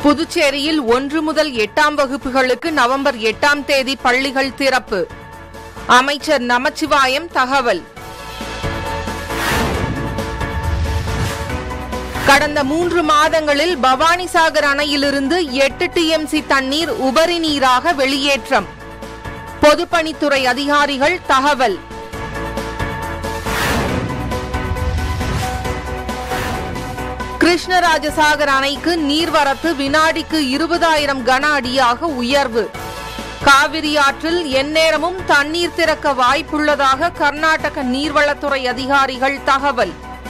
புதுச்சேரியில் ஒன்று முதல் எட்டாம் வகுப்புகளுக்கு நவம்பர் எட்டாம் தேதி பள்ளிகள் திறப்பு அமைச்சர் நமச்சிவாயம் தகவல் கடந்த மூன்று மாதங்களில் பவானிசாகர் அணையிலிருந்து எட்டு டிஎம்சி தண்ணீர் உபரி நீராக வெளியேற்றம் பொதுப்பணித்துறை அதிகாரிகள் தகவல் கிருஷ்ணராஜசாகர் அணைக்கு நீர்வரத்து வினாடிக்கு இருபதாயிரம் கன அடியாக உயர்வு காவிரி ஆற்றில் எந்நேரமும் தண்ணீர் திறக்க வாய்ப்புள்ளதாக கர்நாடக நீர்வளத்துறை அதிகாரிகள் தகவல்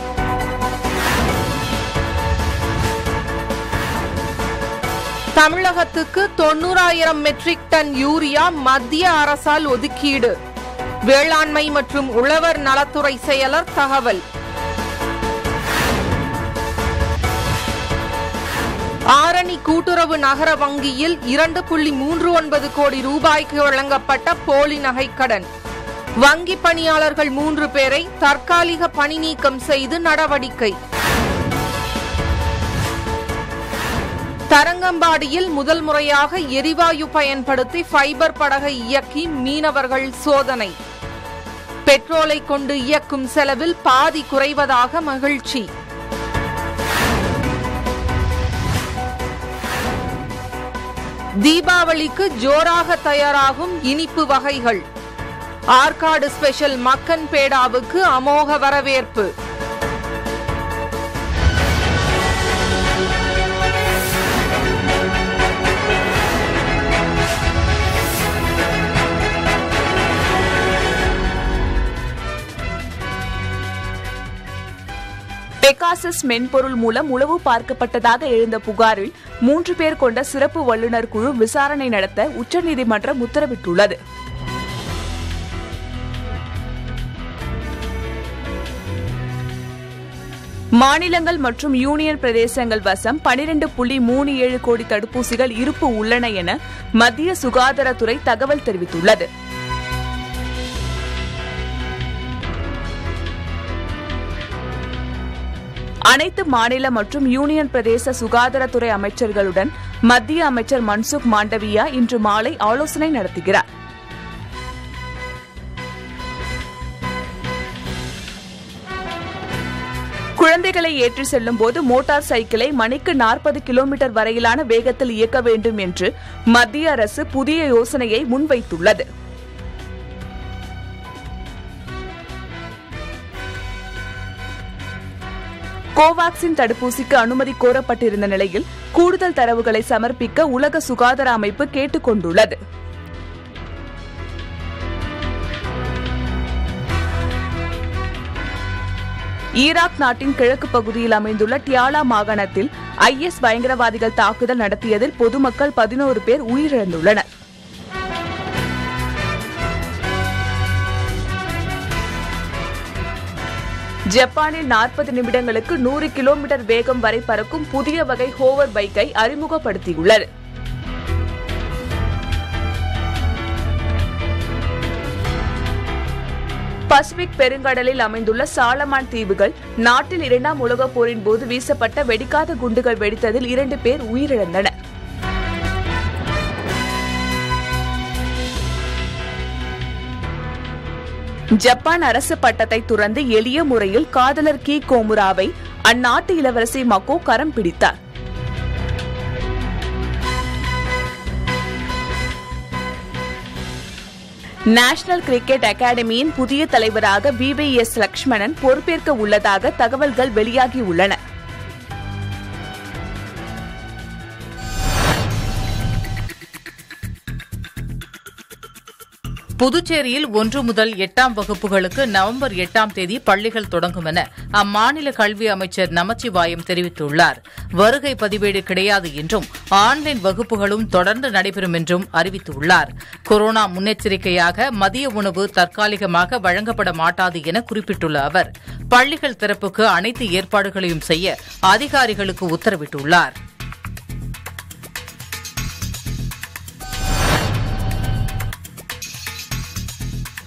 தமிழகத்துக்கு தொண்ணூறாயிரம் மெட்ரிக் டன் யூரியா மத்திய அரசால் ஒதுக்கீடு வேளாண்மை மற்றும் உழவர் நலத்துறை செயலர் தகவல் ஆரணி கூட்டுறவு நகர வங்கியில் இரண்டு புள்ளி மூன்று ஒன்பது கோடி ரூபாய்க்கு வழங்கப்பட்ட போலி நகைக்கடன் வங்கி பணியாளர்கள் மூன்று பேரை தற்காலிக பணி நீக்கம் செய்து நடவடிக்கை தரங்கம்பாடியில் முதல் முறையாக எரிவாயு பயன்படுத்தி ஃபைபர் படகை இயக்கி மீனவர்கள் சோதனை பெட்ரோலை கொண்டு இயக்கும் செலவில் பாதி குறைவதாக மகிழ்ச்சி தீபாவளிக்கு ஜோராக தயாராகும் இனிப்பு வகைகள் ஆற்காடு ஸ்பெஷல் மக்கன் பேடாவுக்கு அமோக வரவேற்பு பெகாசஸ் மென்பொருள் மூலம் உளவு பார்க்கப்பட்டதாக எழுந்த புகாரில் மூன்று பேர் கொண்ட சிறப்பு வல்லுநர் குழு விசாரணை நடத்த உச்சநீதிமன்றம் உத்தரவிட்டுள்ளது மாநிலங்கள் மற்றும் யூனியன் பிரதேசங்கள் வசம் பனிரெண்டு புள்ளி மூணு ஏழு கோடி தடுப்பூசிகள் இருப்பு உள்ளன என மத்திய சுகாதாரத்துறை தகவல் தெரிவித்துள்ளது அனைத்து மாநில மற்றும் யூனியன் பிரதேச சுகாதாரத்துறை அமைச்சர்களுடன் மத்திய அமைச்சர் மன்சுக் மாண்டவியா இன்று மாலை ஆலோசனை நடத்துகிறார் குழந்தைகளை ஏற்றி செல்லும் போது மோட்டார் சைக்கிளை மணிக்கு நாற்பது கிலோமீட்டர் வரையிலான வேகத்தில் இயக்க வேண்டும் என்று மத்திய அரசு புதிய யோசனையை முன்வைத்துள்ளது கோவாக்சின் தடுப்பூசிக்கு அனுமதி கோரப்பட்டிருந்த நிலையில் கூடுதல் தரவுகளை சமர்ப்பிக்க உலக சுகாதார அமைப்பு கேட்டுக் கொண்டுள்ளது ஈராக் நாட்டின் கிழக்கு பகுதியில் அமைந்துள்ள டியாலா மாகாணத்தில் ஐஎஸ் பயங்கரவாதிகள் தாக்குதல் நடத்தியதில் பொதுமக்கள் பதினோரு பேர் உயிரிழந்துள்ளனர் ஜப்பானில் நாற்பது நிமிடங்களுக்கு நூறு கிலோமீட்டர் வேகம் வரை பறக்கும் புதிய வகை ஹோவர் பைக்கை அறிமுகப்படுத்தியுள்ளது பசிபிக் பெருங்கடலில் அமைந்துள்ள சாலமான் தீவுகள் நாட்டில் இரண்டாம் உலகப் போரின் போது வீசப்பட்ட வெடிக்காத குண்டுகள் வெடித்ததில் இரண்டு பேர் உயிரிழந்தனர் ஜப்பான் அரசு பட்டத்தை துறந்து எளிய முறையில் காதலர் கி கோமுராவை அந்நாட்டு இளவரசி மக்கோ கரம் பிடித்தார் நேஷனல் கிரிக்கெட் அகாடமியின் புதிய தலைவராக விவிஎஸ் லக்ஷ்மணன் பொறுப்பேற்க உள்ளதாக தகவல்கள் வெளியாகியுள்ளன புதுச்சேரியில் ஒன்று முதல் எட்டாம் வகுப்புகளுக்கு நவம்பர் எட்டாம் தேதி பள்ளிகள் தொடங்கும் என அம்மாநில கல்வி அமைச்சர் நமச்சிவாயம் தெரிவித்துள்ளார் வருகை பதிவேடு கிடையாது என்றும் ஆன்லைன் வகுப்புகளும் தொடர்ந்து நடைபெறும் என்றும் அறிவித்துள்ளார் கொரோனா முன்னெச்சரிக்கையாக மதிய உணவு தற்காலிகமாக வழங்கப்பட மாட்டாது என குறிப்பிட்டுள்ள அவர் பள்ளிகள் திறப்புக்கு அனைத்து ஏற்பாடுகளையும் செய்ய அதிகாரிகளுக்கு உத்தரவிட்டுள்ளார்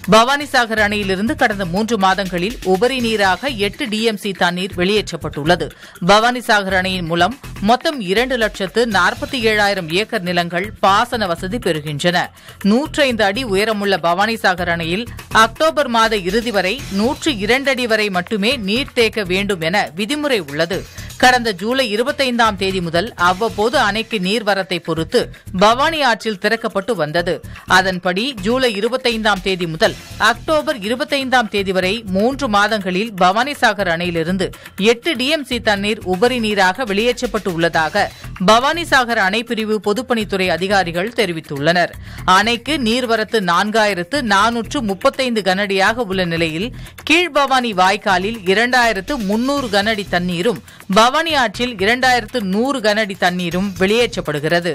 பவானிசாகர் அணையிலிருந்து கடந்த மூன்று மாதங்களில் உபரி நீராக எட்டு டிஎம்சி தண்ணீர் வெளியேற்றப்பட்டுள்ளது பவானிசாகர் அணையின் மூலம் மொத்தம் இரண்டு லட்சத்து நாற்பத்தி ஏழாயிரம் ஏக்கர் நிலங்கள் பாசன வசதி பெறுகின்றன நூற்றைந்து அடி உயரமுள்ள பவானிசாகர் அணையில் அக்டோபர் மாத இறுதி வரை நூற்று இரண்டு அடி வரை மட்டுமே நீர் தேக்க வேண்டும் என விதிமுறை உள்ளது கடந்த ஜூலை இருபத்தைந்தாம் தேதி முதல் அவ்வப்போது அணைக்கு நீர்வரத்தை பொறுத்து பவானி ஆற்றில் திறக்கப்பட்டு வந்தது அதன்படி ஜூலை இருபத்தைந்தாம் தேதி முதல் அக்டோபர் இருபத்தைந்தாம் தேதி வரை மூன்று மாதங்களில் பவானிசாகர் அணையிலிருந்து எட்டு டிஎம்சி தண்ணீர் உபரி நீராக வெளியேற்றப்பட்டு உள்ளதாக பவானிசாகர் அணை பிரிவு பொதுப்பணித்துறை அதிகாரிகள் தெரிவித்துள்ளனர் அணைக்கு நீர்வரத்து நான்காயிரத்து நானூற்று முப்பத்தைந்து கனஅடியாக உள்ள நிலையில் கீழ்பவானி வாய்க்காலில் இரண்டாயிரத்து முன்னூறு கனஅடி தண்ணீரும் பவானி ஆற்றில் இரண்டாயிரத்து நூறு கனஅடி தண்ணீரும் வெளியேற்றப்படுகிறது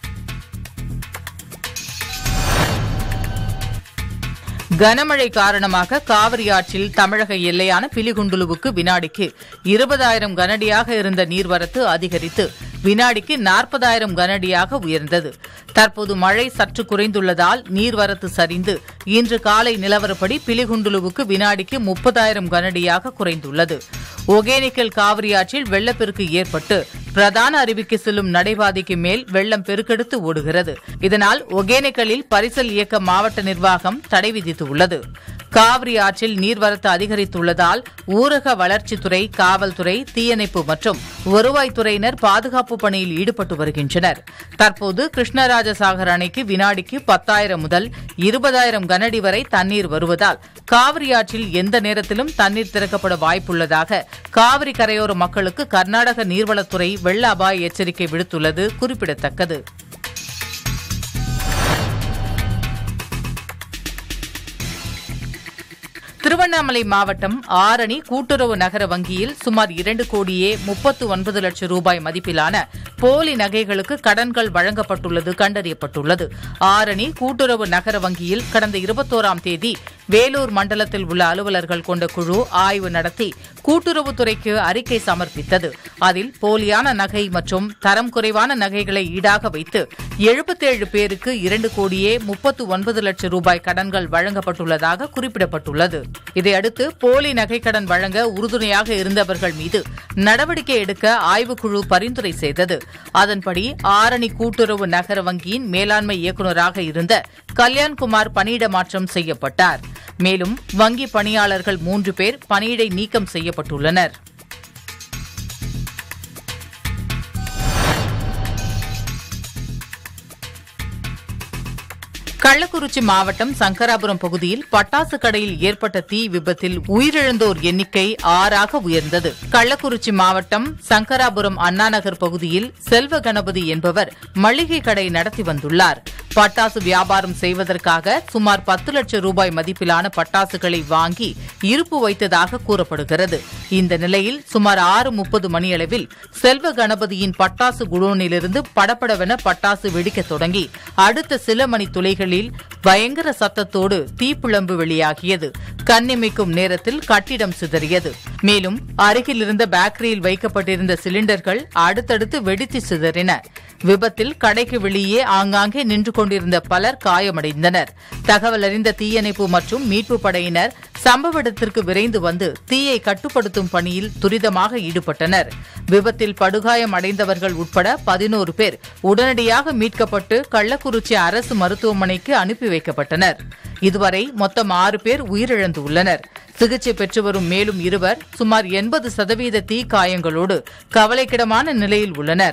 கனமழை காரணமாக காவிரி ஆற்றில் தமிழக எல்லையான பிலிகுண்டுலுவுக்கு வினாடிக்கு இருபதாயிரம் கனஅடியாக இருந்த நீர்வரத்து அதிகரித்து வினாடிக்கு நாற்பதாயிரம் கனஅடியாக உயர்ந்தது தற்போது மழை சற்று குறைந்துள்ளதால் நீர்வரத்து சரிந்து இன்று காலை நிலவரப்படி பிலிகுண்டுலுவுக்கு வினாடிக்கு முப்பதாயிரம் கனஅடியாக குறைந்துள்ளது ஒகேனக்கல் காவிரி ஆற்றில் வெள்ளப்பெருக்கு ஏற்பட்டு பிரதான அருவிக்கு செல்லும் நடைபாதைக்கு மேல் வெள்ளம் பெருக்கெடுத்து ஓடுகிறது இதனால் ஒகேனக்கலில் பரிசல் இயக்க மாவட்ட நிர்வாகம் தடை விதித்துள்ளது காவிரி ஆற்றில் நீர்வரத்து அதிகரித்துள்ளதால் ஊரக வளர்ச்சித்துறை காவல்துறை தீயணைப்பு மற்றும் வருவாய்த்துறையினர் பாதுகாப்பு பணியில் ஈடுபட்டு வருகின்றனர் தற்போது கிருஷ்ணராஜசாகர் அணைக்கு வினாடிக்கு பத்தாயிரம் முதல் இருபதாயிரம் கனஅடி வரை தண்ணீர் வருவதால் காவிரி ஆற்றில் எந்த நேரத்திலும் தண்ணீர் திறக்கப்பட வாய்ப்புள்ளதாக காவிரி கரையோர மக்களுக்கு கர்நாடக நீர்வளத்துறை வெள்ள அபாய எச்சரிக்கை விடுத்துள்ளது குறிப்பிடத்தக்கது திருவண்ணாமலை மாவட்டம் ஆரணி கூட்டுறவு நகர வங்கியில் சுமார் இரண்டு கோடியே முப்பத்து ஒன்பது லட்சம் ரூபாய் மதிப்பிலான போலி நகைகளுக்கு கடன்கள் வழங்கப்பட்டுள்ளது கண்டறியப்பட்டுள்ளது ஆரணி கூட்டுறவு நகர வங்கியில் கடந்த இருபத்தோராம் தேதி வேலூர் மண்டலத்தில் உள்ள அலுவலர்கள் கொண்ட குழு ஆய்வு நடத்தி கூட்டுறவுத்துறைக்கு அறிக்கை சமர்ப்பித்தது அதில் போலியான நகை மற்றும் தரம் குறைவான நகைகளை ஈடாக வைத்து எழுபத்தேழு பேருக்கு இரண்டு கோடியே முப்பத்து ஒன்பது லட்சம் ரூபாய் கடன்கள் வழங்கப்பட்டுள்ளதாக குறிப்பிடப்பட்டுள்ளது இதையடுத்து போலி நகைக்கடன் வழங்க உறுதுணையாக இருந்தவர்கள் மீது நடவடிக்கை எடுக்க ஆய்வுக்குழு பரிந்துரை செய்தது அதன்படி ஆரணி கூட்டுறவு நகர வங்கியின் மேலாண்மை இயக்குநராக இருந்த கல்யாண்குமார் பணியிட மாற்றம் செய்யப்பட்டார் மேலும் வங்கி பணியாளர்கள் மூன்று பேர் பணியிடை நீக்கம் செய்யப்பட்டுள்ளனர் கள்ளக்குறிச்சி மாவட்டம் சங்கராபுரம் பகுதியில் பட்டாசு கடையில் ஏற்பட்ட தீ விபத்தில் உயிரிழந்தோர் எண்ணிக்கை ஆறாக உயர்ந்தது கள்ளக்குறிச்சி மாவட்டம் சங்கராபுரம் அண்ணாநகர் பகுதியில் செல்வ கணபதி என்பவர் மளிகை கடை நடத்தி வந்துள்ளார் பட்டாசு வியாபாரம் செய்வதற்காக சுமார் பத்து லட்சம் ரூபாய் மதிப்பிலான பட்டாசுகளை வாங்கி இருப்பு வைத்ததாக கூறப்படுகிறது இந்த நிலையில் சுமார் ஆறு முப்பது மணியளவில் செல்வ கணபதியின் பட்டாசு குடோனிலிருந்து படபடவென பட்டாசு வெடிக்கத் தொடங்கி அடுத்த சில மணி துளைகளில் பயங்கர சத்தத்தோடு தீப்பிழம்பு வெளியாகியது கண்ணிமைக்கும் நேரத்தில் கட்டிடம் சிதறியது மேலும் அருகில் இருந்த பேக்கரியில் வைக்கப்பட்டிருந்த சிலிண்டர்கள் அடுத்தடுத்து வெடித்து சிதறின விபத்தில் கடைக்கு வெளியே ஆங்காங்கே நின்று கொண்டிருந்த பலர் காயமடைந்தனர் தகவல் அறிந்த தீயணைப்பு மற்றும் மீட்பு படையினர் சம்பவ இடத்திற்கு விரைந்து வந்து தீயை கட்டுப்படுத்தும் பணியில் துரிதமாக ஈடுபட்டனர் விபத்தில் படுகாயம் அடைந்தவர்கள் உட்பட பதினோரு பேர் உடனடியாக மீட்கப்பட்டு கள்ளக்குறிச்சி அரசு மருத்துவமனைக்கு அனுப்பி வைக்கப்பட்டனர் இதுவரை மொத்தம் ஆறு பேர் உயிரிழந்துள்ளனர் சிகிச்சை பெற்று வரும் மேலும் இருவர் சுமார் எண்பது சதவீத தீ காயங்களோடு கவலைக்கிடமான நிலையில் உள்ளனர்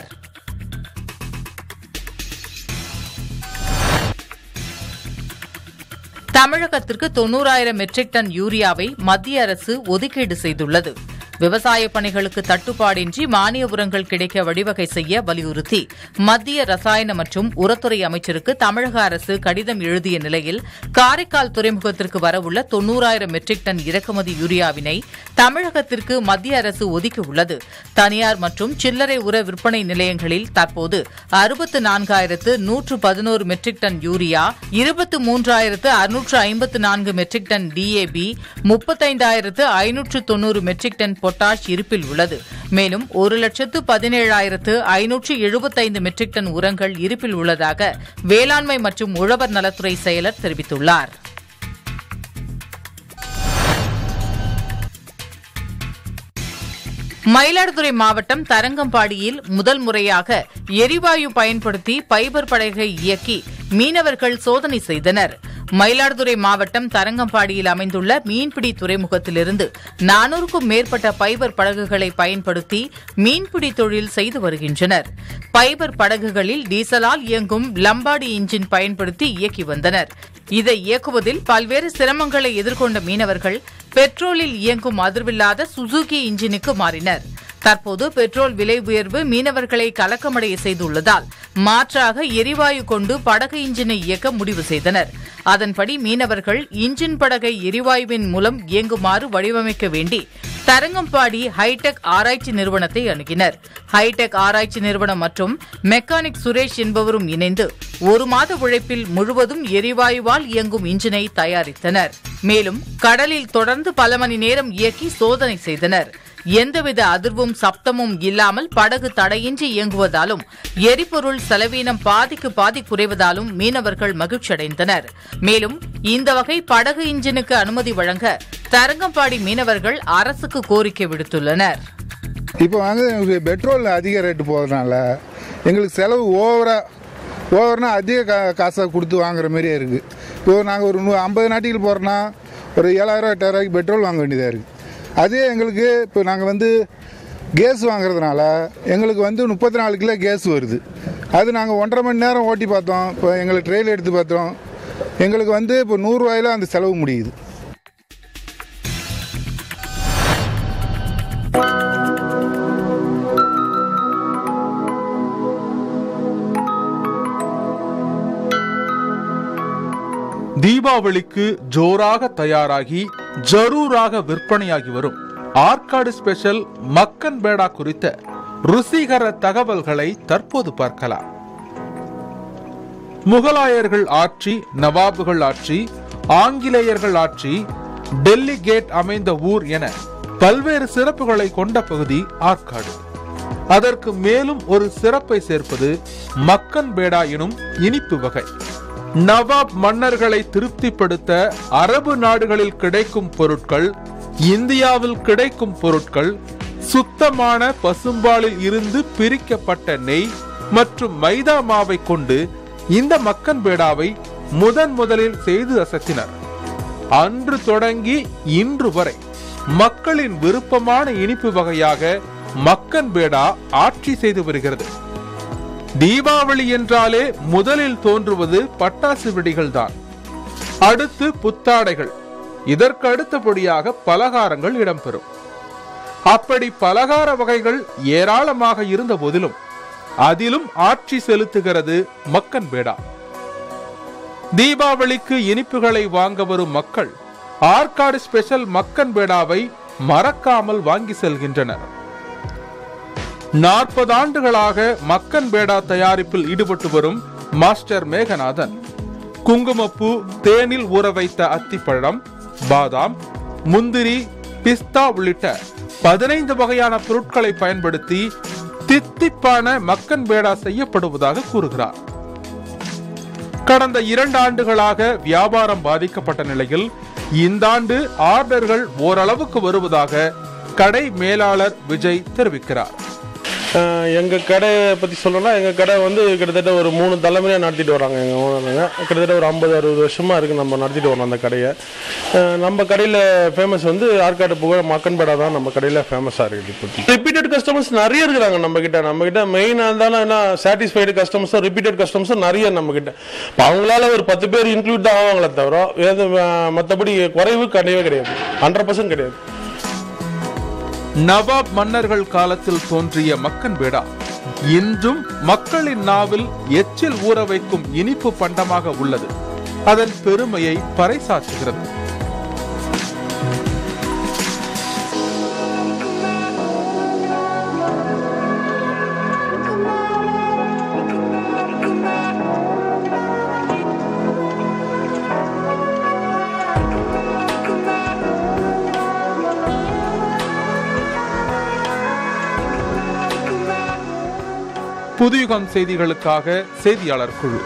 தமிழகத்திற்கு தொன்னூறாயிரம் மெட்ரிக் டன் யூரியாவை மத்திய அரசு ஒதுக்கீடு செய்துள்ளது விவசாய பணிகளுக்கு தட்டுப்பாடின்றி மானிய உரங்கள் கிடைக்க வழிவகை செய்ய வலியுறுத்தி மத்திய ரசாயன மற்றும் உரத்துறை அமைச்சருக்கு தமிழக அரசு கடிதம் எழுதிய நிலையில் காரைக்கால் துறைமுகத்திற்கு வரவுள்ள தொன்னூறாயிரம் மெட்ரிக் டன் இறக்குமதி யூரியாவினை தமிழகத்திற்கு மத்திய அரசு ஒதுக்கியுள்ளது தனியார் மற்றும் சில்லறை உர விற்பனை நிலையங்களில் தற்போது அறுபத்து நான்காயிரத்து நூற்று பதினோரு மெட்ரிக் டன் யூரியா இருபத்து மூன்றாயிரத்து அறுநூற்று ஐம்பத்து நான்கு மெட்ரிக் டன் டிஏபி முப்பத்தைந்தாயிரத்து ஐநூற்று தொன்னூறு மெட்ரிக் டன் பொட்டாஷ் இருப்பில் உள்ளது மேலும் ஒரு லட்சத்து பதினேழாயிரத்து ஐநூற்று எழுபத்தைந்து மெட்ரிக் டன் உரங்கள் இருப்பில் உள்ளதாக வேளாண்மை மற்றும் உழவர் நலத்துறை செயலர் தெரிவித்துள்ளார் மயிலாடுதுறை மாவட்டம் தரங்கம்பாடியில் முதல் முறையாக எரிவாயு பயன்படுத்தி பைபர் படகை இயக்கி மீனவர்கள் சோதனை செய்தனர் மயிலாடுதுறை மாவட்டம் தரங்கம்பாடியில் அமைந்துள்ள மீன்பிடி துறைமுகத்திலிருந்து நானூறுக்கும் மேற்பட்ட பைபர் படகுகளை பயன்படுத்தி மீன்பிடி தொழில் செய்து வருகின்றனர் பைபர் படகுகளில் டீசலால் இயங்கும் லம்பாடி இன்ஜின் பயன்படுத்தி இயக்கி வந்தனர் இதை இயக்குவதில் பல்வேறு சிரமங்களை எதிர்கொண்ட மீனவர்கள் பெட்ரோலில் இயங்கும் அதிர்வில்லாத சுசுகி இன்ஜினுக்கு மாறினர் தற்போது பெட்ரோல் விலை உயர்வு மீனவர்களை கலக்கமடைய செய்துள்ளதால் மாற்றாக எரிவாயு கொண்டு படகு இன்ஜினை இயக்க முடிவு செய்தனர் அதன்படி மீனவர்கள் இன்ஜின் படகை எரிவாயுவின் மூலம் இயங்குமாறு வடிவமைக்க வேண்டி தரங்கம்பாடி ஹைடெக் ஆராய்ச்சி நிறுவனத்தை அணுகினர் ஹைடெக் ஆராய்ச்சி நிறுவனம் மற்றும் மெக்கானிக் சுரேஷ் என்பவரும் இணைந்து ஒரு மாத உழைப்பில் முழுவதும் எரிவாயுவால் இயங்கும் இன்ஜினை தயாரித்தனர் மேலும் கடலில் தொடர்ந்து பல மணி நேரம் இயக்கி சோதனை செய்தனர் எந்தவித அதிர்வும் சப்தமும் இல்லாமல் படகு தடையின்றி இயங்குவதாலும் எரிபொருள் செலவீனம் பாதிக்கு பாதி குறைவதாலும் மீனவர்கள் மகிழ்ச்சியடைந்தனர் மேலும் இந்த வகை படகு இன்ஜினுக்கு அனுமதி வழங்க தரங்கம்பாடி மீனவர்கள் அரசுக்கு கோரிக்கை விடுத்துள்ளனர் இப்போ வந்து பெட்ரோல் அதிக ரேட்டு போகிறதுனால எங்களுக்கு செலவு ஓவராக ஓவர்னா அதிக கா காசை கொடுத்து வாங்குற மாதிரியே இருக்குது இப்போ நாங்கள் ஒரு நூ ஐம்பது நாட்டிகள் போகிறோன்னா ஒரு ஏழாயிரம் எட்டாயிரூவாய்க்கு பெட்ரோல் வாங்க வேண்டியதாக இருக்குது அதே எங்களுக்கு இப்போ நாங்கள் வந்து கேஸ் வாங்குறதுனால எங்களுக்கு வந்து முப்பத்தி நாலு கிலோ கேஸ் வருது அது நாங்கள் ஒன்றரை மணி நேரம் ஓட்டி பார்த்தோம் இப்போ எங்களுக்கு ட்ரெயில் எடுத்து பார்த்தோம் எங்களுக்கு வந்து இப்போ நூறுரூவாயில் அந்த செலவு முடியுது தீபாவளிக்கு ஜோராக தயாராகி ஜரூராக விற்பனையாகி வரும் ஆற்காடு ஸ்பெஷல் மக்கன் பேடா குறித்த ருசிகர தகவல்களை தற்போது பார்க்கலாம் முகலாயர்கள் ஆட்சி நவாபுகள் ஆட்சி ஆங்கிலேயர்கள் ஆட்சி டெல்லி கேட் அமைந்த ஊர் என பல்வேறு சிறப்புகளை கொண்ட பகுதி ஆற்காடு அதற்கு மேலும் ஒரு சிறப்பை சேர்ப்பது மக்கன் பேடா எனும் இனிப்பு வகை நவாப் மன்னர்களை திருப்திப்படுத்த அரபு நாடுகளில் கிடைக்கும் பொருட்கள் இந்தியாவில் கிடைக்கும் பொருட்கள் சுத்தமான பசும்பாலில் இருந்து பிரிக்கப்பட்ட நெய் மற்றும் மைதா மாவை கொண்டு இந்த மக்கன் பேடாவை முதன் முதலில் செய்து அசத்தினர் அன்று தொடங்கி இன்று வரை மக்களின் விருப்பமான இனிப்பு வகையாக மக்கன் பேடா ஆட்சி செய்து வருகிறது தீபாவளி என்றாலே முதலில் தோன்றுவது பட்டாசு வெடிகள் தான் அடுத்து புத்தாடைகள் இதற்கு அடுத்தபடியாக பலகாரங்கள் இடம்பெறும் அப்படி பலகார வகைகள் ஏராளமாக இருந்த போதிலும் அதிலும் ஆட்சி செலுத்துகிறது மக்கன் பேடா தீபாவளிக்கு இனிப்புகளை வாங்க வரும் மக்கள் ஆற்காடு ஸ்பெஷல் மக்கன் பேடாவை மறக்காமல் வாங்கி செல்கின்றனர் நாற்பது ஆண்டுகளாக மக்கன் பேடா தயாரிப்பில் ஈடுபட்டு வரும் மாஸ்டர் மேகநாதன் குங்குமப்பூ தேனில் ஊற வைத்த அத்திப்பழம் பாதாம் முந்திரி பிஸ்தா உள்ளிட்ட பதினைந்து வகையான பொருட்களை பயன்படுத்தி தித்திப்பான மக்கன் பேடா செய்யப்படுவதாக கூறுகிறார் கடந்த இரண்டு ஆண்டுகளாக வியாபாரம் பாதிக்கப்பட்ட நிலையில் இந்த ஆண்டு ஆர்டர்கள் ஓரளவுக்கு வருவதாக கடை மேலாளர் விஜய் தெரிவிக்கிறார் அஹ் எங்க கடையை பத்தி சொல்லணும்னா எங்க கடை வந்து கிட்டத்தட்ட ஒரு மூணு தலைமுறையா நடத்திட்டு வராங்க எங்க ஓனருங்க கிட்டத்தட்ட ஒரு ஐம்பது அறுபது வருஷமா இருக்கு நம்ம நடத்திட்டு வரோம் அந்த கடையை அஹ் நம்ம கடையில ஃபேமஸ் வந்து ஆற்காடு புகழ் மக்கன் பேடா தான் நம்ம கடையில ஃபேமஸா இருக்குது இப்போதைக்கு ரிப்பீட்டட் கஸ்டமர்ஸ் நிறைய இருக்கிறாங்க நம்ம கிட்ட நம்ம கிட்ட மெயினாக இருந்தாலும் என்ன சாட்டிஸ்ஃபைடு கஸ்டமர்ஸும் ரிப்பீட்டட் கஸ்டமர்ஸும் நிறைய நம்ம கிட்ட இப்போ அவங்களால ஒரு பத்து பேர் இன்க்ளூட் தான் ஆவாங்களே தவிர எது மற்றபடி குறைவு கிடையவே கிடையாது ஹண்ட்ரட் பர்சன்ட் கிடையாது நவாப் மன்னர்கள் காலத்தில் தோன்றிய மக்கன் பேடா இன்றும் மக்களின் நாவில் எச்சில் ஊற வைக்கும் இனிப்பு பண்டமாக உள்ளது அதன் பெருமையை பறைசாற்றுகிறது புதுயுகம் செய்திகளுக்காக செய்தியாளர் குழு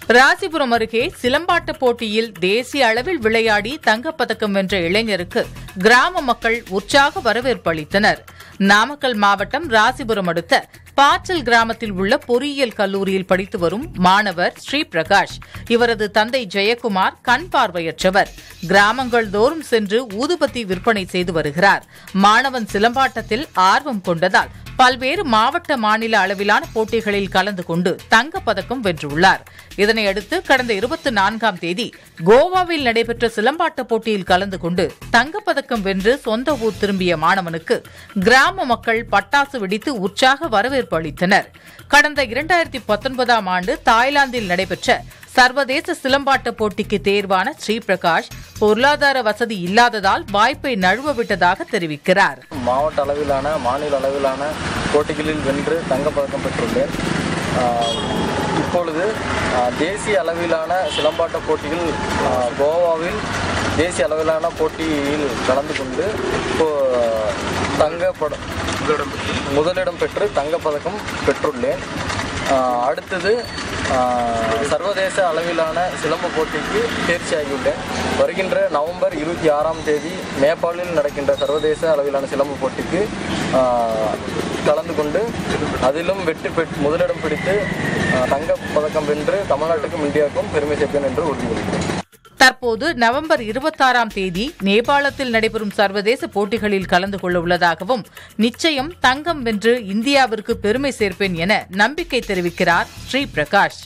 ராசிபுரம் அருகே சிலம்பாட்ட போட்டியில் தேசிய அளவில் விளையாடி தங்கப்பதக்கம் வென்ற இளைஞருக்கு கிராம மக்கள் உற்சாக வரவேற்பு அளித்தனர் நாமக்கல் மாவட்டம் ராசிபுரம் அடுத்த பாச்சல் கிராமத்தில் உள்ள பொறியியல் கல்லூரியில் படித்து வரும் மாணவர் ஸ்ரீ பிரகாஷ் இவரது தந்தை ஜெயக்குமார் கண் பார்வையற்றவர் கிராமங்கள் தோறும் சென்று ஊதுபத்தி விற்பனை செய்து வருகிறார் மாணவன் சிலம்பாட்டத்தில் ஆர்வம் கொண்டதால் பல்வேறு மாவட்ட மாநில அளவிலான போட்டிகளில் கலந்து கொண்டு தங்கப்பதக்கம் வென்றுள்ளார் இதனையடுத்து கடந்த இருபத்தி நான்காம் தேதி கோவாவில் நடைபெற்ற சிலம்பாட்ட போட்டியில் கலந்து கொண்டு தங்கப்பதக்கம் வென்று சொந்த ஊர் திரும்பிய மாணவனுக்கு கிராம மக்கள் பட்டாசு வெடித்து உற்சாக வரவேற்பு அளித்தனர் கடந்த இரண்டாயிரத்தி பத்தொன்பதாம் ஆண்டு தாய்லாந்தில் நடைபெற்ற சர்வதேச சிலம்பாட்ட போட்டிக்கு தேர்வான ஸ்ரீபிரகாஷ் பொருளாதார வசதி இல்லாததால் வாய்ப்பை நழுவ விட்டதாக தெரிவிக்கிறார் மாவட்ட அளவிலான மாநில அளவிலான போட்டிகளில் வென்று தங்கப்பதக்கம் பெற்றுள்ளேன் ஆஹ் இப்பொழுது ஆஹ் தேசிய அளவிலான சிலம்பாட்ட போட்டிகள் ஆஹ் கோவாவில் தேசிய அளவிலான போட்டியில் கலந்து கொண்டு இப்போ தங்க பட முதலிடம் பெற்று தங்கப்பதக்கம் பெற்றுள்ளேன் ஆஹ் அடுத்தது ஆஹ் சர்வதேச அளவிலான சிலம்ப போட்டிக்கு தேர்ச்சியாகியுள்ளேன் வருகின்ற நவம்பர் இருபத்தி ஆறாம் தேதி நேபாளில் நடக்கின்ற சர்வதேச அளவிலான சிலம்ப போட்டிக்கு ஆஹ் கலந்து கொண்டு அதிலும் வெற்றி பெற்று முதலிடம் பிடித்து ஆஹ் தங்கப் பதக்கம் வென்று தமிழ்நாட்டுக்கும் இந்தியாவுக்கும் பெருமை சேர்ப்பேன் என்று உறுதியளிக்கிறேன் தற்போது நவம்பர் இருபத்தாறாம் தேதி நேபாளத்தில் நடைபெறும் சர்வதேச போட்டிகளில் கலந்து கொள்ள உள்ளதாகவும் நிச்சயம் தங்கம் வென்று இந்தியாவிற்கு பெருமை சேர்ப்பேன் என நம்பிக்கை தெரிவிக்கிறார் ஸ்ரீ பிரகாஷ்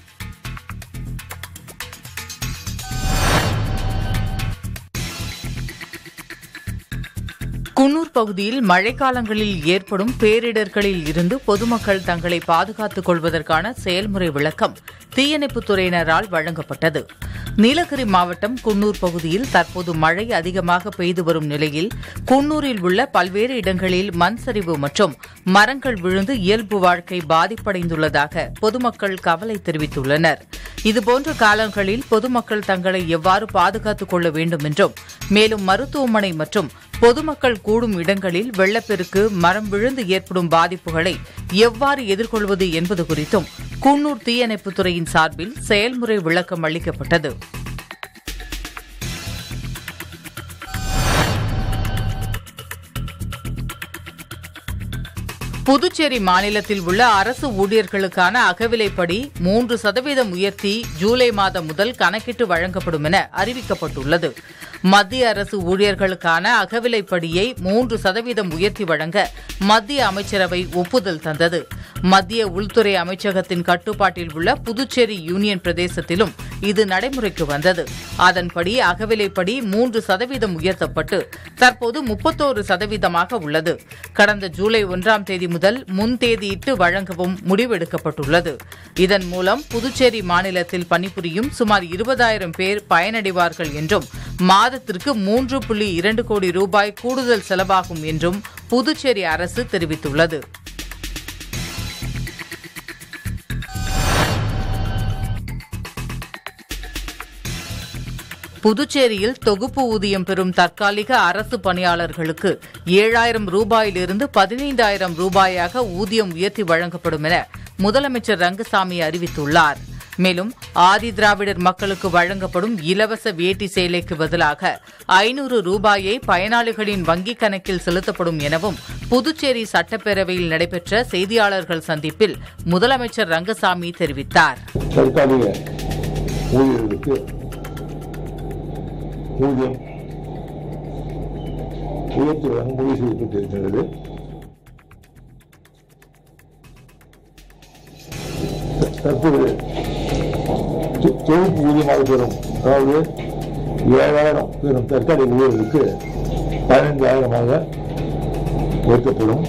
குன்னூர் பகுதியில் மழைக்காலங்களில் ஏற்படும் பேரிடர்களில் இருந்து பொதுமக்கள் தங்களை பாதுகாத்துக் கொள்வதற்கான செயல்முறை விளக்கம் தீயணைப்புத் துறையினரால் வழங்கப்பட்டது நீலகிரி மாவட்டம் குன்னூர் பகுதியில் தற்போது மழை அதிகமாக பெய்து வரும் நிலையில் குன்னூரில் உள்ள பல்வேறு இடங்களில் மண் சரிவு மற்றும் மரங்கள் விழுந்து இயல்பு வாழ்க்கை பாதிப்படைந்துள்ளதாக பொதுமக்கள் கவலை தெரிவித்துள்ளனர் இதுபோன்ற காலங்களில் பொதுமக்கள் தங்களை எவ்வாறு பாதுகாத்துக் கொள்ள வேண்டும் என்றும் மேலும் மருத்துவமனை மற்றும் பொதுமக்கள் கூடும் இடங்களில் வெள்ளப்பெருக்கு மரம் விழுந்து ஏற்படும் பாதிப்புகளை எவ்வாறு எதிர்கொள்வது என்பது குறித்தும் குன்னூர் தீயணைப்புத் துறையின் சார்பில் செயல்முறை விளக்கம் அளிக்கப்பட்டது புதுச்சேரி மாநிலத்தில் உள்ள அரசு ஊழியர்களுக்கான அகவிலைப்படி மூன்று சதவீதம் உயர்த்தி ஜூலை மாதம் முதல் கணக்கிட்டு வழங்கப்படும் என அறிவிக்கப்பட்டுள்ளது மத்திய அரசு ஊழியர்களுக்கான அகவிலைப்படியை மூன்று சதவீதம் உயர்த்தி வழங்க மத்திய அமைச்சரவை ஒப்புதல் தந்தது மத்திய உள்துறை அமைச்சகத்தின் கட்டுப்பாட்டில் உள்ள புதுச்சேரி யூனியன் பிரதேசத்திலும் இது நடைமுறைக்கு வந்தது அதன்படி அகவிலைப்படி மூன்று சதவீதம் உயர்த்தப்பட்டு தற்போது முப்பத்தோரு சதவீதமாக உள்ளது கடந்த ஜூலை ஒன்றாம் தேதி முதல் முன் தேதியிட்டு வழங்கவும் முடிவெடுக்கப்பட்டுள்ளது இதன் மூலம் புதுச்சேரி மாநிலத்தில் பணிபுரியும் சுமார் இருபதாயிரம் பேர் பயனடைவார்கள் என்றும் மாதத்திற்கு மூன்று புள்ளி இரண்டு கோடி ரூபாய் கூடுதல் செலவாகும் என்றும் புதுச்சேரி அரசு தெரிவித்துள்ளது புதுச்சேரியில் தொகுப்பு ஊதியம் பெறும் தற்காலிக அரசு பணியாளர்களுக்கு ஏழாயிரம் ரூபாயிலிருந்து பதினைந்தாயிரம் ரூபாயாக ஊதியம் உயர்த்தி வழங்கப்படும் என முதலமைச்சர் ரங்கசாமி அறிவித்துள்ளார் மேலும் ஆதி திராவிடர் மக்களுக்கு வழங்கப்படும் இலவச வேட்டி சேலைக்கு பதிலாக ஐநூறு ரூபாயை பயனாளிகளின் வங்கிக் கணக்கில் செலுத்தப்படும் எனவும் புதுச்சேரி சட்டப்பேரவையில் நடைபெற்ற செய்தியாளர்கள் சந்திப்பில் முதலமைச்சர் ரங்கசாமி தெரிவித்தார் தற்காலிக ஊழியர்களுக்கு ஊதியம் உயர்த்தி வழங்க முடிவு செய்யப்பட்டிருக்கிறது தற்போது தொ- தொகுப்பு ஊதியமாக பெறும் அதாவது ஏழாயிரம் பெறும் தற்காலிக ஊழியர்களுக்கு பதினைந்தாயிரமாக உயர்த்தப்படும்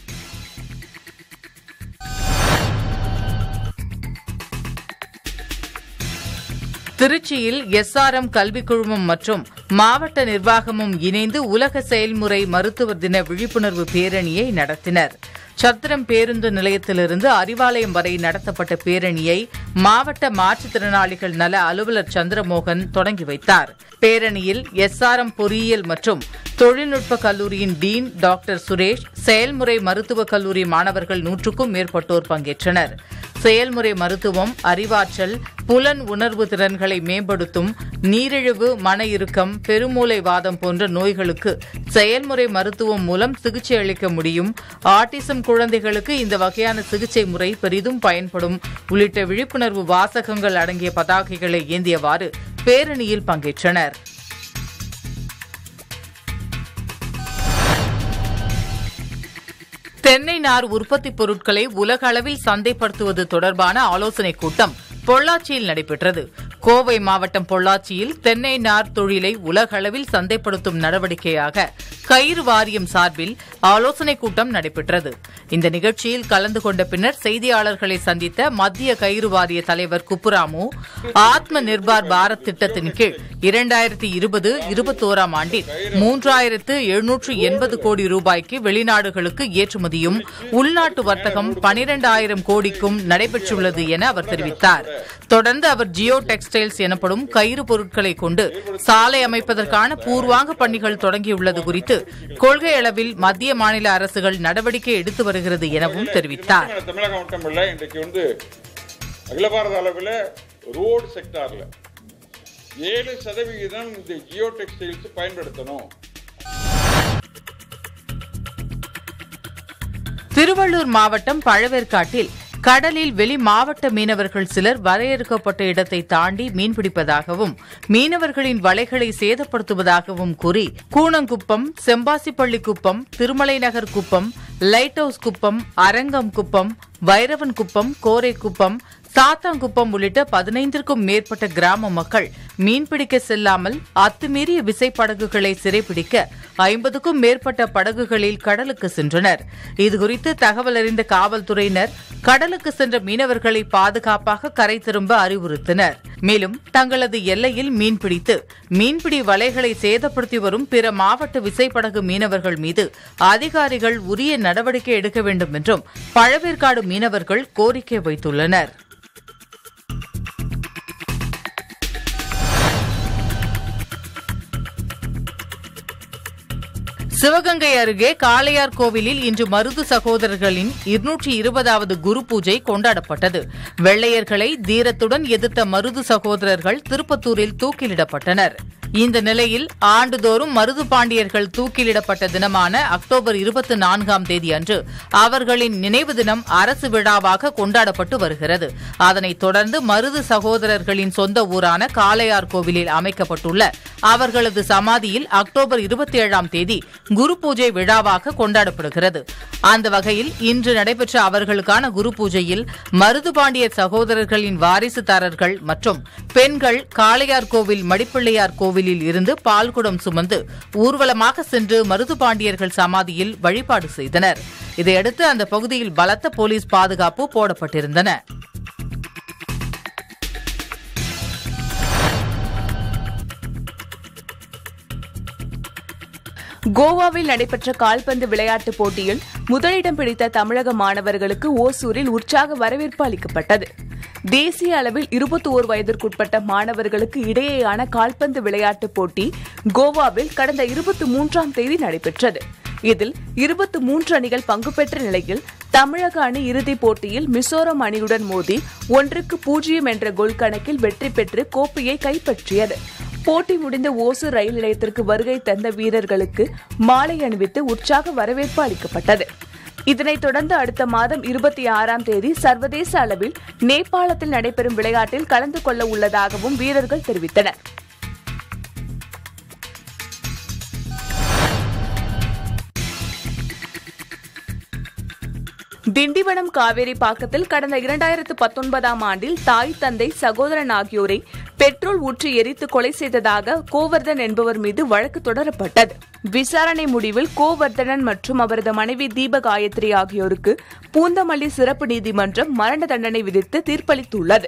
திருச்சியில் எஸ்ஆர்எம் கல்விக் குழுமம் மற்றும் மாவட்ட நிர்வாகமும் இணைந்து உலக செயல்முறை மருத்துவர் தின விழிப்புணர்வு பேரணியை நடத்தினர் சத்திரம் பேருந்து நிலையத்திலிருந்து அறிவாலயம் வரை நடத்தப்பட்ட பேரணியை மாவட்ட மாற்றுத்திறனாளிகள் நல அலுவலர் சந்திரமோகன் தொடங்கி வைத்தார் பேரணியில் எஸ்ஆர்எம் பொறியியல் மற்றும் தொழில்நுட்ப கல்லூரியின் டீன் டாக்டர் சுரேஷ் செயல்முறை மருத்துவக் கல்லூரி மாணவர்கள் நூற்றுக்கும் மேற்பட்டோர் பங்கேற்றனர் செயல்முறை மருத்துவம் அறிவாற்றல் புலன் உணர்வு திறன்களை மேம்படுத்தும் நீரிழிவு மன இறுக்கம் பெருமூளை வாதம் போன்ற நோய்களுக்கு செயல்முறை மருத்துவம் மூலம் சிகிச்சை அளிக்க முடியும் ஆட்டிசம் குழந்தைகளுக்கு இந்த வகையான சிகிச்சை முறை பெரிதும் பயன்படும் உள்ளிட்ட விழிப்புணர்வு வாசகங்கள் அடங்கிய பதாகைகளை ஏந்தியவாறு பேரணியில் பங்கேற்றனர் தென்னை நார் உற்பத்தி பொருட்களை உலக அளவில் சந்தைப்படுத்துவது தொடர்பான ஆலோசனைக் கூட்டம் பொள்ளாச்சியில் நடைபெற்றது கோவை மாவட்டம் பொள்ளாச்சியில் தென்னை நார் தொழிலை உலக அளவில் சந்தைப்படுத்தும் நடவடிக்கையாக கயிறு வாரியம் சார்பில் ஆலோசனைக் கூட்டம் நடைபெற்றது இந்த நிகழ்ச்சியில் கலந்து கொண்ட பின்னர் செய்தியாளர்களை சந்தித்த மத்திய கயிறு வாரிய தலைவர் குப்புராமு ஆத்ம நிர்பார் பாரத் திட்டத்தின் கீழ் இரண்டாயிரத்தி இருபது இருபத்தோராம் ஆண்டில் மூன்றாயிரத்து எழுநூற்று எண்பது கோடி ரூபாய்க்கு வெளிநாடுகளுக்கு ஏற்றுமதியும் உள்நாட்டு வர்த்தகம் பனிரெண்டாயிரம் கோடிக்கும் நடைபெற்றுள்ளது என அவர் தெரிவித்தார் தொடர்ந்து அவர் ஜியோ டெக்ஸ்டைல்ஸ் எனப்படும் கயிறு பொருட்களை கொண்டு சாலை அமைப்பதற்கான பூர்வாங்க பணிகள் தொடங்கியுள்ளது குறித்து கொள்கை அளவில் மத்திய மாநில அரசுகள் நடவடிக்கை எடுத்து வருகிறது எனவும் தெரிவித்தார் தமிழகம் மட்டும் இல்லை இன்றைக்கு வந்து அகில பாரத அளவில் ரோடு செக்டாரில் ஏழு சதவிகிதம் இந்த ஜியோ டெக்ஸ்டைல்ஸ் பயன்படுத்தணும் திருவள்ளூர் மாவட்டம் பழவேற்காட்டில் கடலில் வெளி மாவட்ட மீனவர்கள் சிலர் வரையறுக்கப்பட்ட இடத்தை தாண்டி மீன்பிடிப்பதாகவும் மீனவர்களின் வலைகளை சேதப்படுத்துவதாகவும் கூறி கூணங்குப்பம் செம்பாசிப்பள்ளி குப்பம் திருமலை நகர் குப்பம் லைட் ஹவுஸ் குப்பம் அரங்கம் குப்பம் வைரவன் குப்பம் கோரை குப்பம் சாத்தாங்குப்பம் உள்ளிட்ட பதினைந்திற்கும் மேற்பட்ட கிராம மக்கள் மீன்பிடிக்க செல்லாமல் அத்துமீறிய விசைப்படகுகளை சிறைப்பிடிக்க ஐம்பதுக்கும் மேற்பட்ட படகுகளில் கடலுக்கு சென்றனர் இதுகுறித்து தகவல் அறிந்த காவல்துறையினர் கடலுக்கு சென்ற மீனவர்களை பாதுகாப்பாக கரை திரும்ப அறிவுறுத்தினர் மேலும் தங்களது எல்லையில் மீன்பிடித்து மீன்பிடி வலைகளை சேதப்படுத்தி வரும் பிற மாவட்ட விசைப்படகு மீனவர்கள் மீது அதிகாரிகள் உரிய நடவடிக்கை எடுக்க வேண்டும் என்றும் பழவேற்காடு மீனவர்கள் கோரிக்கை வைத்துள்ளனர் சிவகங்கை அருகே காளையார் கோவிலில் இன்று மருது சகோதரர்களின் இருநூற்றி இருபதாவது குரு பூஜை கொண்டாடப்பட்டது வெள்ளையர்களை தீரத்துடன் எதிர்த்த மருது சகோதரர்கள் திருப்பத்தூரில் தூக்கிலிடப்பட்டனர் இந்த நிலையில் ஆண்டுதோறும் மருது பாண்டியர்கள் தூக்கிலிடப்பட்ட தினமான அக்டோபர் இருபத்தி நான்காம் தேதி அன்று அவர்களின் நினைவு தினம் அரசு விழாவாக கொண்டாடப்பட்டு வருகிறது அதனைத் தொடர்ந்து மருது சகோதரர்களின் சொந்த ஊரான காளையார் கோவிலில் அமைக்கப்பட்டுள்ள அவர்களது சமாதியில் அக்டோபர் இருபத்தி ஏழாம் தேதி குரு பூஜை விழாவாக கொண்டாடப்படுகிறது அந்த வகையில் இன்று நடைபெற்ற அவர்களுக்கான குரு பூஜையில் மருதுபாண்டியர் சகோதரர்களின் வாரிசுதாரர்கள் மற்றும் பெண்கள் காளையார் கோவில் மடிப்பிள்ளையார் கோவிலில் இருந்து பால்குடம் சுமந்து ஊர்வலமாக சென்று மருதுபாண்டியர்கள் சமாதியில் வழிபாடு செய்தனர் இதையடுத்து அந்த பகுதியில் பலத்த போலீஸ் பாதுகாப்பு போடப்பட்டிருந்தன கோவாவில் நடைபெற்ற கால்பந்து விளையாட்டுப் போட்டியில் முதலிடம் பிடித்த தமிழக மாணவர்களுக்கு ஓசூரில் உற்சாக வரவேற்பு அளிக்கப்பட்டது தேசிய அளவில் இருபத்தி ஓர் வயதிற்குட்பட்ட மாணவர்களுக்கு இடையேயான கால்பந்து விளையாட்டுப் போட்டி கோவாவில் கடந்த இருபத்தி மூன்றாம் தேதி நடைபெற்றது இதில் இருபத்தி மூன்று அணிகள் பங்கு பெற்ற நிலையில் தமிழக அணி இறுதிப் போட்டியில் மிசோரம் அணியுடன் மோதி ஒன்றுக்கு பூஜ்ஜியம் என்ற கோல் கணக்கில் வெற்றி பெற்று கோப்பையை கைப்பற்றியது போட்டி முடிந்த ஓசூர் ரயில் நிலையத்திற்கு வருகை தந்த வீரர்களுக்கு மாலை அணிவித்து உற்சாக வரவேற்பு அளிக்கப்பட்டது இதனைத் தொடர்ந்து அடுத்த மாதம் இருபத்தி ஆறாம் தேதி சர்வதேச அளவில் நேபாளத்தில் நடைபெறும் விளையாட்டில் கலந்து கொள்ள உள்ளதாகவும் வீரர்கள் தெரிவித்தனர் திண்டிவனம் காவேரி பாக்கத்தில் கடந்த இரண்டாயிரத்து பத்தொன்பதாம் ஆண்டில் தாய் தந்தை சகோதரன் ஆகியோரை பெட்ரோல் ஊற்றி எரித்து கொலை செய்ததாக கோவர்தன் என்பவர் மீது வழக்கு தொடரப்பட்டது விசாரணை முடிவில் கோவர்தனன் மற்றும் அவரது மனைவி தீப காயத்ரி ஆகியோருக்கு பூந்தமல்லி சிறப்பு நீதிமன்றம் மரண தண்டனை விதித்து தீர்ப்பளித்துள்ளது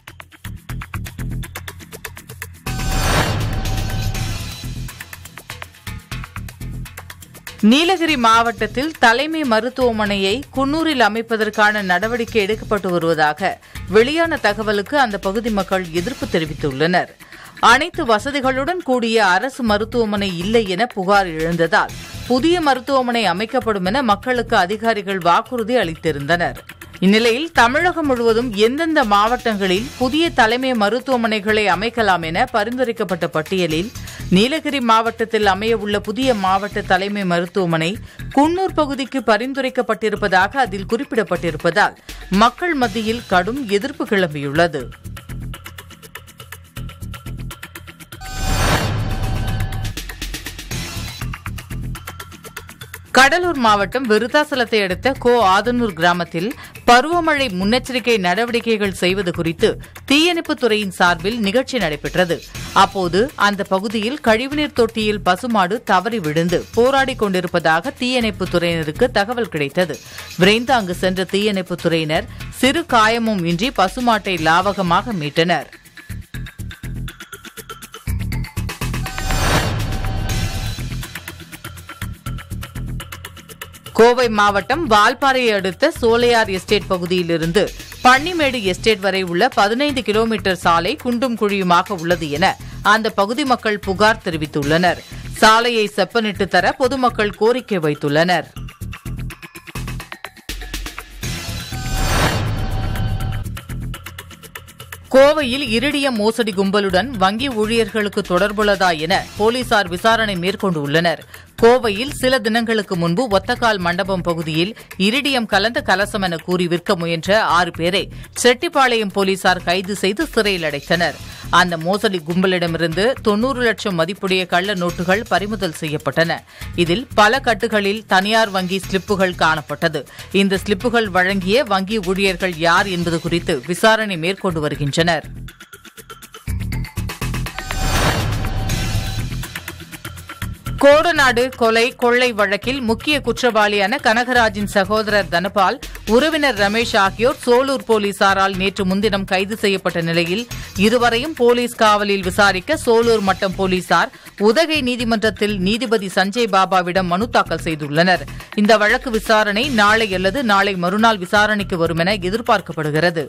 நீலகிரி மாவட்டத்தில் தலைமை மருத்துவமனையை குன்னூரில் அமைப்பதற்கான நடவடிக்கை எடுக்கப்பட்டு வருவதாக வெளியான தகவலுக்கு அந்த பகுதி மக்கள் எதிர்ப்பு தெரிவித்துள்ளனர் அனைத்து வசதிகளுடன் கூடிய அரசு மருத்துவமனை இல்லை என புகார் எழுந்ததால் புதிய மருத்துவமனை அமைக்கப்படும் என மக்களுக்கு அதிகாரிகள் வாக்குறுதி அளித்திருந்தனர் இந்நிலையில் தமிழகம் முழுவதும் எந்தெந்த மாவட்டங்களில் புதிய தலைமை மருத்துவமனைகளை அமைக்கலாம் என பரிந்துரைக்கப்பட்ட பட்டியலில் நீலகிரி மாவட்டத்தில் அமையவுள்ள புதிய மாவட்ட தலைமை மருத்துவமனை குன்னூர் பகுதிக்கு பரிந்துரைக்கப்பட்டிருப்பதாக அதில் குறிப்பிடப்பட்டிருப்பதால் மக்கள் மத்தியில் கடும் எதிர்ப்பு கிளம்பியுள்ளது கடலூர் மாவட்டம் விருத்தாசலத்தை அடுத்த கோ ஆதனூர் கிராமத்தில் பருவமழை முன்னெச்சரிக்கை நடவடிக்கைகள் செய்வது குறித்து தீயணைப்புத் துறையின் சார்பில் நிகழ்ச்சி நடைபெற்றது அப்போது அந்த பகுதியில் கழிவுநீர் தொட்டியில் பசுமாடு தவறி விழுந்து போராடிக் கொண்டிருப்பதாக தீயணைப்புத் துறையினருக்கு தகவல் கிடைத்தது விரைந்து அங்கு சென்ற தீயணைப்புத் துறையினர் சிறு காயமும் இன்றி பசுமாட்டை லாவகமாக மீட்டனர் கோவை மாவட்டம் வால்பாறையை அடுத்த சோலையார் எஸ்டேட் பகுதியிலிருந்து பன்னிமேடு எஸ்டேட் வரை உள்ள பதினைந்து கிலோமீட்டர் சாலை குண்டும் குழியுமாக உள்ளது என அந்த பகுதி மக்கள் புகார் தெரிவித்துள்ளனர் சாலையை செப்பனிட்டு தர பொதுமக்கள் கோரிக்கை வைத்துள்ளனர் கோவையில் இரிடியம் மோசடி கும்பலுடன் வங்கி ஊழியர்களுக்கு தொடர்புள்ளதா என போலீசார் விசாரணை மேற்கொண்டு உள்ளனர் கோவையில் சில தினங்களுக்கு முன்பு ஒத்தக்கால் மண்டபம் பகுதியில் இரிடியம் கலந்த கலசம் என கூறி விற்க முயன்ற ஆறு பேரை செட்டிப்பாளையம் போலீசார் கைது செய்து சிறையில் அடைத்தனர் அந்த மோசடி கும்பலிடமிருந்து தொன்னூறு லட்சம் மதிப்புடைய கள்ள நோட்டுகள் பறிமுதல் செய்யப்பட்டன இதில் பல கட்டுகளில் தனியார் வங்கி ஸ்லிப்புகள் காணப்பட்டது இந்த ஸ்லிப்புகள் வழங்கிய வங்கி ஊழியர்கள் யார் என்பது குறித்து விசாரணை மேற்கொண்டு வருகின்றனர் கோடநாடு கொலை கொள்ளை வழக்கில் முக்கிய குற்றவாளியான கனகராஜின் சகோதரர் தனபால் உறவினர் ரமேஷ் ஆகியோர் சோலூர் போலீசாரால் நேற்று முன்தினம் கைது செய்யப்பட்ட நிலையில் இருவரையும் போலீஸ் காவலில் விசாரிக்க சோலூர் மட்டம் போலீசார் உதகை நீதிமன்றத்தில் நீதிபதி சஞ்சய் பாபாவிடம் மனு தாக்கல் செய்துள்ளனர் இந்த வழக்கு விசாரணை நாளை அல்லது நாளை மறுநாள் விசாரணைக்கு வரும் என எதிர்பார்க்கப்படுகிறது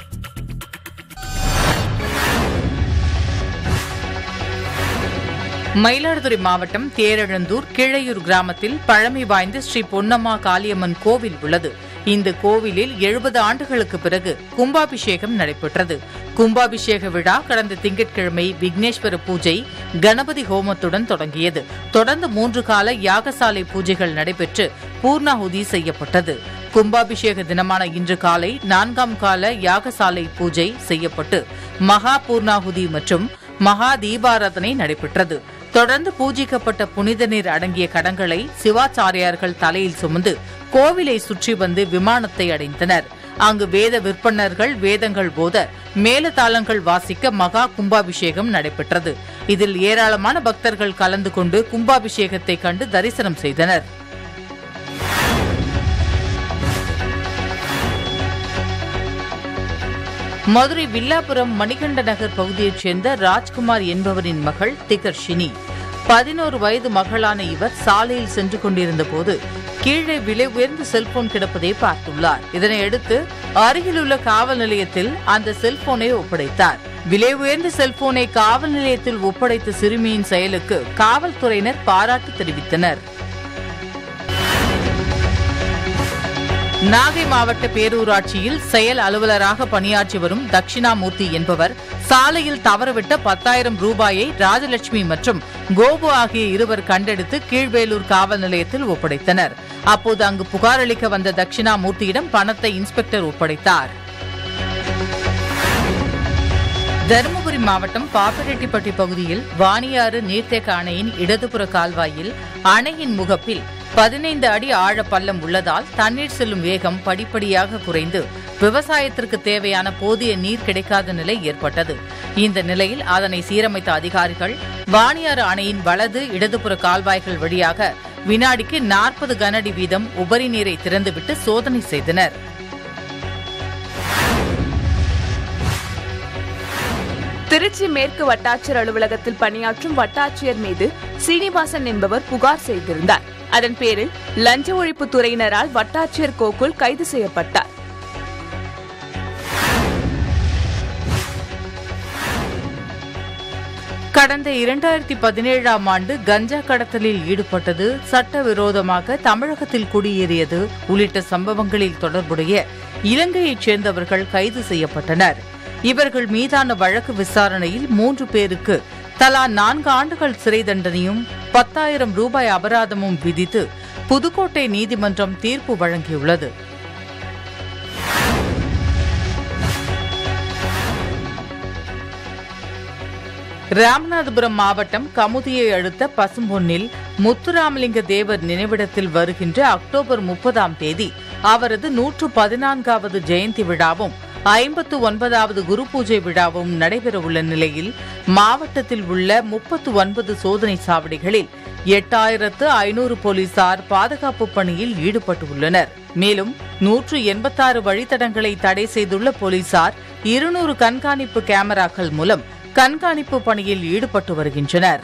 மயிலாடுதுறை மாவட்டம் தேரெழுந்தூர் கீழையூர் கிராமத்தில் பழமை வாய்ந்த ஸ்ரீ பொன்னம்மா காளியம்மன் கோவில் உள்ளது இந்த கோவிலில் எழுபது ஆண்டுகளுக்கு பிறகு கும்பாபிஷேகம் நடைபெற்றது கும்பாபிஷேக விழா கடந்த திங்கட்கிழமை விக்னேஸ்வர பூஜை கணபதி ஹோமத்துடன் தொடங்கியது தொடர்ந்து மூன்று கால யாகசாலை பூஜைகள் நடைபெற்று பூர்ணாகுதி செய்யப்பட்டது கும்பாபிஷேக தினமான இன்று காலை நான்காம் கால யாகசாலை பூஜை செய்யப்பட்டு மகா பூர்ணாகுதி மற்றும் மகா தீபாராதனை நடைபெற்றது தொடர்ந்து பூஜிக்கப்பட்ட புனித நீர் அடங்கிய கடங்களை சிவாச்சாரியார்கள் தலையில் சுமந்து கோவிலை சுற்றி வந்து விமானத்தை அடைந்தனர் அங்கு வேத விற்பனர்கள் வேதங்கள் போத மேலதாளங்கள் வாசிக்க மகா கும்பாபிஷேகம் நடைபெற்றது இதில் ஏராளமான பக்தர்கள் கலந்து கொண்டு கும்பாபிஷேகத்தை கண்டு தரிசனம் செய்தனர் மதுரை வில்லாபுரம் மணிகண்ட நகர் பகுதியைச் சேர்ந்த ராஜ்குமார் என்பவரின் மகள் திகர்ஷினி பதினோரு வயது மகளான இவர் சாலையில் சென்று கொண்டிருந்த போது கீழே விலை உயர்ந்த செல்போன் கிடப்பதை பார்த்துள்ளார் இதனையடுத்து அருகிலுள்ள காவல் நிலையத்தில் அந்த செல்போனை ஒப்படைத்தார் விலை உயர்ந்த செல்போனை காவல் நிலையத்தில் ஒப்படைத்த சிறுமியின் செயலுக்கு காவல்துறையினர் பாராட்டு தெரிவித்தனர் நாகை மாவட்ட பேரூராட்சியில் செயல் அலுவலராக பணியாற்றி வரும் தட்சிணாமூர்த்தி என்பவர் சாலையில் தவறவிட்ட பத்தாயிரம் ரூபாயை ராஜலட்சுமி மற்றும் கோபு ஆகிய இருவர் கண்டெடுத்து கீழ்வேலூர் காவல் நிலையத்தில் ஒப்படைத்தனர் அப்போது அங்கு புகார் அளிக்க வந்த தட்சிணாமூர்த்தியிடம் பணத்தை இன்ஸ்பெக்டர் ஒப்படைத்தார் தருமபுரி மாவட்டம் பாப்பரெட்டிப்பட்டி பகுதியில் வாணியாறு நீர்த்தேக்க அணையின் இடதுபுற கால்வாயில் அணையின் முகப்பில் பதினைந்து அடி ஆழ பள்ளம் உள்ளதால் தண்ணீர் செல்லும் வேகம் படிப்படியாக குறைந்து விவசாயத்திற்கு தேவையான போதிய நீர் கிடைக்காத நிலை ஏற்பட்டது இந்த நிலையில் அதனை சீரமைத்த அதிகாரிகள் வாணியாறு அணையின் வலது இடதுபுற கால்வாய்கள் வழியாக வினாடிக்கு நாற்பது கனஅடி வீதம் உபரி நீரை திறந்துவிட்டு சோதனை செய்தனர் திருச்சி மேற்கு வட்டாட்சியர் அலுவலகத்தில் பணியாற்றும் வட்டாட்சியர் மீது சீனிவாசன் என்பவர் புகார் செய்திருந்தார் அதன் பேரில் லஞ்ச ஒழிப்பு துறையினரால் வட்டாட்சியர் கோகுல் கைது செய்யப்பட்டார் கடந்த இரண்டாயிரத்தி பதினேழாம் ஆண்டு கஞ்சா கடத்தலில் ஈடுபட்டது சட்டவிரோதமாக தமிழகத்தில் குடியேறியது உள்ளிட்ட சம்பவங்களில் தொடர்புடைய இலங்கையைச் சேர்ந்தவர்கள் கைது செய்யப்பட்டனர் இவர்கள் மீதான வழக்கு விசாரணையில் மூன்று பேருக்கு தலா நான்கு ஆண்டுகள் சிறை தண்டனையும் பத்தாயிரம் ரூபாய் அபராதமும் விதித்து புதுக்கோட்டை நீதிமன்றம் தீர்ப்பு வழங்கியுள்ளது ராமநாதபுரம் மாவட்டம் கமுதியை அடுத்த பசும்பொன்னில் முத்துராமலிங்க தேவர் நினைவிடத்தில் வருகின்ற அக்டோபர் முப்பதாம் தேதி அவரது நூற்று பதினான்காவது ஜெயந்தி விழாவும் ஐம்பத்து ஒன்பதாவது குரு பூஜை விழாவும் நடைபெறவுள்ள நிலையில் மாவட்டத்தில் உள்ள முப்பத்து ஒன்பது சோதனை சாவடிகளில் எட்டாயிரத்து ஐநூறு போலீசார் பாதுகாப்பு பணியில் ஈடுபட்டுள்ளனர் மேலும் நூற்று எண்பத்தாறு வழித்தடங்களை தடை செய்துள்ள போலீசார் இருநூறு கண்காணிப்பு கேமராக்கள் மூலம் கண்காணிப்பு பணியில் ஈடுபட்டு வருகின்றனர்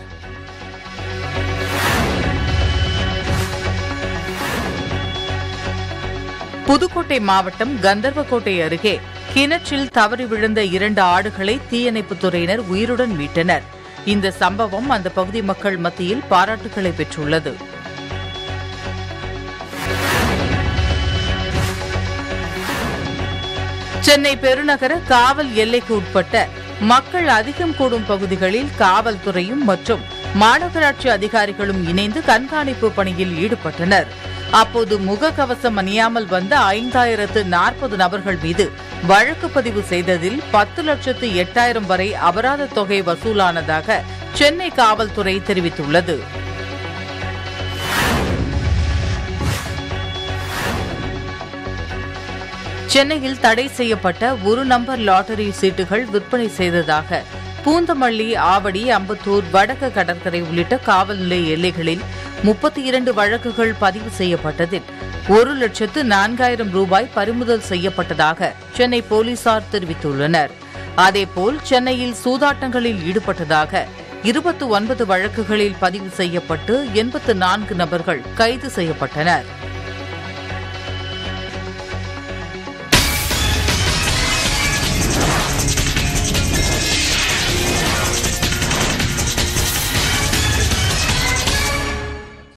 புதுக்கோட்டை மாவட்டம் கந்தர்வக்கோட்டை அருகே கிணற்றில் தவறி விழுந்த இரண்டு ஆடுகளை தீயணைப்புத் துறையினர் உயிருடன் மீட்டனர் இந்த சம்பவம் அந்த பகுதி மக்கள் மத்தியில் பாராட்டுகளை பெற்றுள்ளது சென்னை பெருநகர காவல் எல்லைக்கு உட்பட்ட மக்கள் அதிகம் கூடும் பகுதிகளில் காவல்துறையும் மற்றும் மாநகராட்சி அதிகாரிகளும் இணைந்து கண்காணிப்பு பணியில் ஈடுபட்டனர் அப்போது முகக்கவசம் அணியாமல் வந்த ஐந்தாயிரத்து நாற்பது நபர்கள் மீது வழக்கு பதிவு செய்ததில் பத்து லட்சத்து எட்டாயிரம் வரை அபராத தொகை வசூலானதாக சென்னை காவல்துறை தெரிவித்துள்ளது சென்னையில் தடை செய்யப்பட்ட ஒரு நம்பர் லாட்டரி சீட்டுகள் விற்பனை செய்ததாக பூந்தமல்லி ஆவடி அம்பத்தூர் வடக்கு கடற்கரை உள்ளிட்ட காவல் நிலைய எல்லைகளில் முப்பத்தி இரண்டு வழக்குகள் பதிவு செய்யப்பட்டதில் ஒரு லட்சத்து நான்காயிரம் ரூபாய் பறிமுதல் செய்யப்பட்டதாக சென்னை போலீசார் தெரிவித்துள்ளனர் அதேபோல் சென்னையில் சூதாட்டங்களில் ஈடுபட்டதாக இருபத்து ஒன்பது வழக்குகளில் பதிவு செய்யப்பட்டு எண்பத்து நான்கு நபர்கள் கைது செய்யப்பட்டனர்